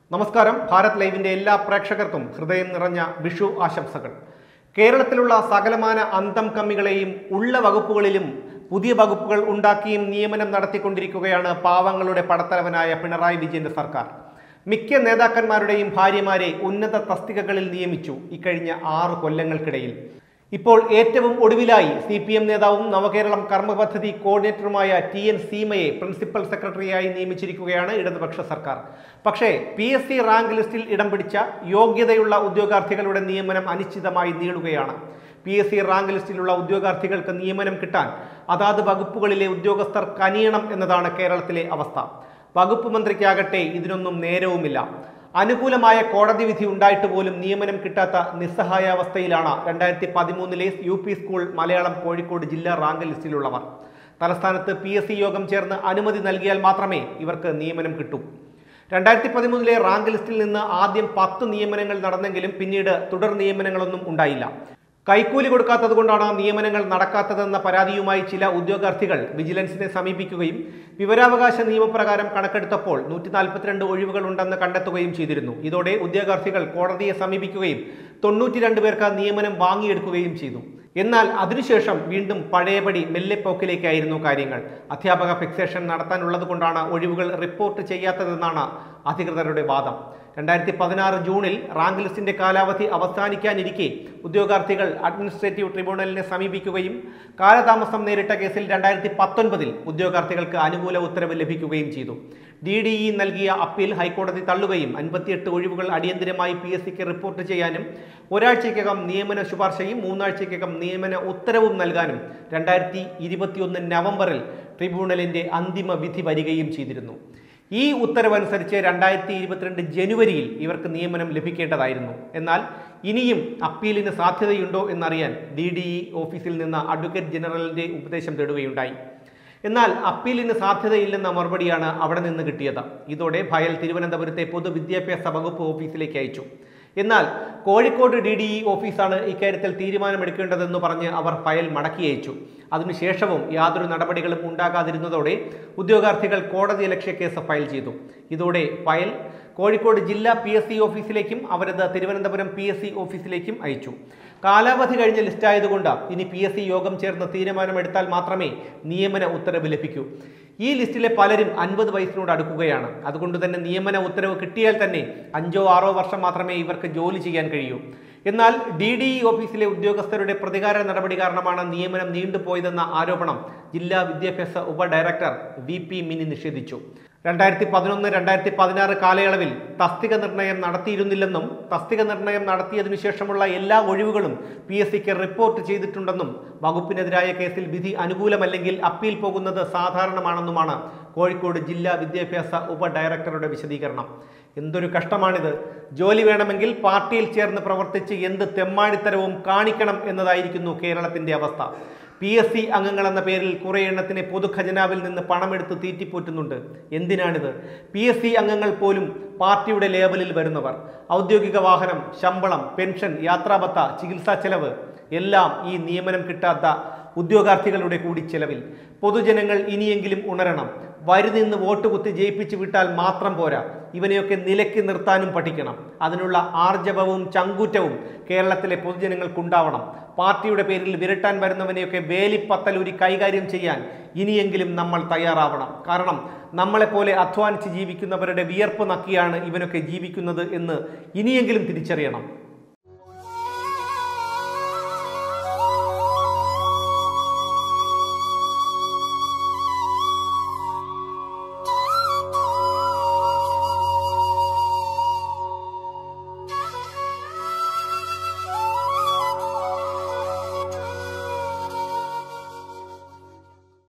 നമസ്കാരം ഭാരത് ലൈവിന്റെ എല്ലാ പ്രേക്ഷകർക്കും ഹൃദയം നിറഞ്ഞ വിഷു ആശംസകൾ കേരളത്തിലുള്ള സകലമാന അന്തം കമ്മികളെയും ഉള്ള വകുപ്പുകളിലും പുതിയ വകുപ്പുകൾ ഉണ്ടാക്കിയും നിയമനം നടത്തിക്കൊണ്ടിരിക്കുകയാണ് പാവങ്ങളുടെ പടത്തലവനായ പിണറായി വിജയന്റെ സർക്കാർ മിക്ക നേതാക്കന്മാരുടെയും ഭാര്യമാരെ ഉന്നത തസ്തികകളിൽ നിയമിച്ചു ഇക്കഴിഞ്ഞ ആറ് കൊല്ലങ്ങൾക്കിടയിൽ ഇപ്പോൾ ഏറ്റവും ഒടുവിലായി സി പി എം നേതാവും നവകേരളം കർമ്മ പദ്ധതി കോർഡിനേറ്ററുമായ ടി എൻ സീമയെ പ്രിൻസിപ്പൽ സെക്രട്ടറിയായി നിയമിച്ചിരിക്കുകയാണ് ഇടതുപക്ഷ സർക്കാർ പക്ഷേ പി എസ് സി റാങ്ക് ലിസ്റ്റിൽ ഇടം പിടിച്ച യോഗ്യതയുള്ള ഉദ്യോഗാർത്ഥികളുടെ നിയമനം അനിശ്ചിതമായി നീളുകയാണ് പി എസ് സി റാങ്ക് ലിസ്റ്റിലുള്ള ഉദ്യോഗാർത്ഥികൾക്ക് നിയമനം കിട്ടാൻ അതാത് വകുപ്പുകളിലെ ഉദ്യോഗസ്ഥർ കനിയണം എന്നതാണ് കേരളത്തിലെ അവസ്ഥ വകുപ്പ് മന്ത്രിക്കാകട്ടെ ഇതിനൊന്നും നേരവുമില്ല അനുകൂലമായ കോടതി വിധി ഉണ്ടായിട്ട് പോലും നിയമനം കിട്ടാത്ത നിസ്സഹായാവസ്ഥയിലാണ് രണ്ടായിരത്തി പതിമൂന്നിലെ U P school Malayalam Kozhikode ജില്ലാ റാങ്ക് ലിസ്റ്റിലുള്ളവർ തലസ്ഥാനത്ത് പി എസ് സി യോഗം ചേർന്ന് അനുമതി നൽകിയാൽ മാത്രമേ ഇവർക്ക് നിയമനം കിട്ടൂ രണ്ടായിരത്തി പതിമൂന്നിലെ റാങ്ക് ലിസ്റ്റിൽ നിന്ന് ആദ്യം പത്ത് നിയമനങ്ങൾ നടന്നെങ്കിലും പിന്നീട് തുടർ നിയമനങ്ങളൊന്നും ഉണ്ടായില്ല കൈക്കൂലി കൊടുക്കാത്തത് കൊണ്ടാണ് നിയമനങ്ങൾ നടക്കാത്തതെന്ന പരാതിയുമായി ചില ഉദ്യോഗാർത്ഥികൾ വിജിലൻസിനെ സമീപിക്കുകയും വിവരാവകാശ നിയമപ്രകാരം കണക്കെടുത്തപ്പോൾ നൂറ്റി നാൽപ്പത്തിരണ്ട് ഒഴിവുകൾ ഉണ്ടെന്ന് കണ്ടെത്തുകയും ചെയ്തിരുന്നു ഇതോടെ ഉദ്യോഗാർത്ഥികൾ കോടതിയെ സമീപിക്കുകയും തൊണ്ണൂറ്റി രണ്ട് പേർക്ക് നിയമനം വാങ്ങിയെടുക്കുകയും ചെയ്തു എന്നാൽ അതിനുശേഷം വീണ്ടും പഴയപടി മെല്ലെപ്പോക്കിലേക്കായിരുന്നു കാര്യങ്ങൾ അധ്യാപക ഫിക്സേഷൻ നടത്താനുള്ളത് കൊണ്ടാണ് ഒഴിവുകൾ റിപ്പോർട്ട് ചെയ്യാത്തതെന്നാണ് അധികൃതരുടെ വാദം രണ്ടായിരത്തി പതിനാറ് ജൂണിൽ റാങ്ക് ലിസ്റ്റിന്റെ കാലാവധി അവസാനിക്കാനിരിക്കെ ഉദ്യോഗാർത്ഥികൾ അഡ്മിനിസ്ട്രേറ്റീവ് ട്രിബ്യൂണലിനെ സമീപിക്കുകയും കാലതാമസം നേരിട്ട കേസിൽ രണ്ടായിരത്തി പത്തൊൻപതിൽ ഉദ്യോഗാർത്ഥികൾക്ക് അനുകൂല ഉത്തരവ് ലഭിക്കുകയും ചെയ്തു ഡി ഡി ഇ നൽകിയ അപ്പീൽ ഹൈക്കോടതി തള്ളുകയും അൻപത്തിയെട്ട് ഒഴിവുകൾ അടിയന്തരമായി പി എസ് സിക്ക് റിപ്പോർട്ട് ചെയ്യാനും ഒരാഴ്ചയ്ക്കകം നിയമന ശുപാർശയും മൂന്നാഴ്ചയ്ക്കകം നിയമന ഉത്തരവും നൽകാനും രണ്ടായിരത്തി ഇരുപത്തിയൊന്ന് നവംബറിൽ ട്രിബ്യൂണലിന്റെ അന്തിമ വിധി വരികയും ചെയ്തിരുന്നു ഈ ഉത്തരവനുസരിച്ച് രണ്ടായിരത്തി ഇരുപത്തിരണ്ട് ജനുവരിയിൽ ഇവർക്ക് നിയമനം ലഭിക്കേണ്ടതായിരുന്നു എന്നാൽ ഇനിയും അപ്പീലിന് സാധ്യതയുണ്ടോ എന്നറിയാൻ ഡി ഡി ഇ ഓഫീസിൽ നിന്ന് അഡ്വക്കേറ്റ് ജനറലിന്റെ ഉപദേശം തേടുകയുണ്ടായി എന്നാൽ അപ്പീലിന് സാധ്യതയില്ലെന്ന മറുപടിയാണ് അവിടെ നിന്ന് കിട്ടിയത് ഇതോടെ ഫയൽ തിരുവനന്തപുരത്തെ പൊതുവിദ്യാഭ്യാസ വകുപ്പ് ഓഫീസിലേക്ക് അയച്ചു എന്നാൽ കോഴിക്കോട് ഡി ഡി ഇ ഓഫീസാണ് ഇക്കാര്യത്തിൽ തീരുമാനമെടുക്കേണ്ടതെന്ന് പറഞ്ഞ് അവർ ഫയൽ മടക്കി അയച്ചു അതിനുശേഷവും യാതൊരു നടപടികളും ഉണ്ടാകാതിരുന്നതോടെ ഉദ്യോഗാർത്ഥികൾ കോടതി ലക്ഷ്യ കേസ് ഫയൽ ചെയ്തു ഇതോടെ ഫയൽ കോഴിക്കോട് ജില്ലാ പി എസ് സി ഓഫീസിലേക്കും അവരത് തിരുവനന്തപുരം പി എസ് സി ഓഫീസിലേക്കും അയച്ചു കാലാവധി കഴിഞ്ഞ ലിസ്റ്റായതുകൊണ്ട് ഇനി പി എസ് സി യോഗം ചേർന്ന് തീരുമാനമെടുത്താൽ മാത്രമേ നിയമന ഉത്തരവ് ലഭിക്കൂ ഈ ലിസ്റ്റിലെ പലരും അൻപത് വയസ്സിനോട് അടുക്കുകയാണ് അതുകൊണ്ട് തന്നെ നിയമന ഉത്തരവ് കിട്ടിയാൽ തന്നെ അഞ്ചോ ആറോ വർഷം മാത്രമേ ഇവർക്ക് ജോലി ചെയ്യാൻ കഴിയൂ എന്നാൽ ഡി ഡി ഇ ഓഫീസിലെ ഉദ്യോഗസ്ഥരുടെ പ്രതികാര നടപടി കാരണമാണ് നിയമനം നീണ്ടുപോയതെന്ന ആരോപണം ജില്ലാ വിദ്യാഭ്യാസ ഉപ ഡയറക്ടർ വി പി മിനി നിഷേധിച്ചു രണ്ടായിരത്തി പതിനൊന്ന് രണ്ടായിരത്തി പതിനാറ് കാലയളവിൽ തസ്തിക നിർണയം നടത്തിയിരുന്നില്ലെന്നും തസ്തിക നിർണയം നടത്തിയതിനു ശേഷമുള്ള എല്ലാ ഒഴിവുകളും പി എസ് സിക്ക് റിപ്പോർട്ട് ചെയ്തിട്ടുണ്ടെന്നും വകുപ്പിനെതിരായ കേസിൽ വിധി അനുകൂലമല്ലെങ്കിൽ അപ്പീൽ പോകുന്നത് സാധാരണമാണെന്നുമാണ് കോഴിക്കോട് ജില്ലാ വിദ്യാഭ്യാസ ഉപ ഡയറക്ടറുടെ വിശദീകരണം എന്തൊരു കഷ്ടമാണിത് ജോലി വേണമെങ്കിൽ പാർട്ടിയിൽ ചേർന്ന് പ്രവർത്തിച്ച് എന്ത് തെമ്മാടിത്തരവും കാണിക്കണം എന്നതായിരിക്കുന്നു കേരളത്തിന്റെ അവസ്ഥ പി എസ് സി അംഗങ്ങൾ എന്ന പേരിൽ കുറേ എണ്ണത്തിന് പൊതുഖജനാവിൽ നിന്ന് പണമെടുത്ത് തീറ്റിപ്പോറ്റുന്നുണ്ട് എന്തിനാണിത് പി എസ് സി അംഗങ്ങൾ പോലും പാർട്ടിയുടെ ലേബലിൽ വരുന്നവർ ഔദ്യോഗിക വാഹനം ശമ്പളം പെൻഷൻ യാത്രാഭത്ത ചികിത്സാ ചെലവ് എല്ലാം ഈ നിയമനം കിട്ടാത്ത ഉദ്യോഗാർത്ഥികളുടെ കൂടി ചെലവിൽ പൊതുജനങ്ങൾ ഇനിയെങ്കിലും ഉണരണം വരി നിന്ന് വോട്ട് കുത്തി ജയിപ്പിച്ചു വിട്ടാൽ മാത്രം പോരാ ഇവനെയൊക്കെ നിലയ്ക്ക് നിർത്താനും പഠിക്കണം അതിനുള്ള ആർജവവും ചങ്കൂറ്റവും കേരളത്തിലെ പൊതുജനങ്ങൾക്കുണ്ടാവണം പാർട്ടിയുടെ പേരിൽ വിരട്ടാൻ വരുന്നവനെയൊക്കെ വേലിപ്പത്തലൂരി കൈകാര്യം ചെയ്യാൻ ഇനിയെങ്കിലും നമ്മൾ തയ്യാറാവണം കാരണം നമ്മളെപ്പോലെ അധ്വാനിച്ച് ജീവിക്കുന്നവരുടെ വിയർപ്പ് നക്കിയാണ് ഇവനൊക്കെ ജീവിക്കുന്നത് എന്ന് ഇനിയെങ്കിലും തിരിച്ചറിയണം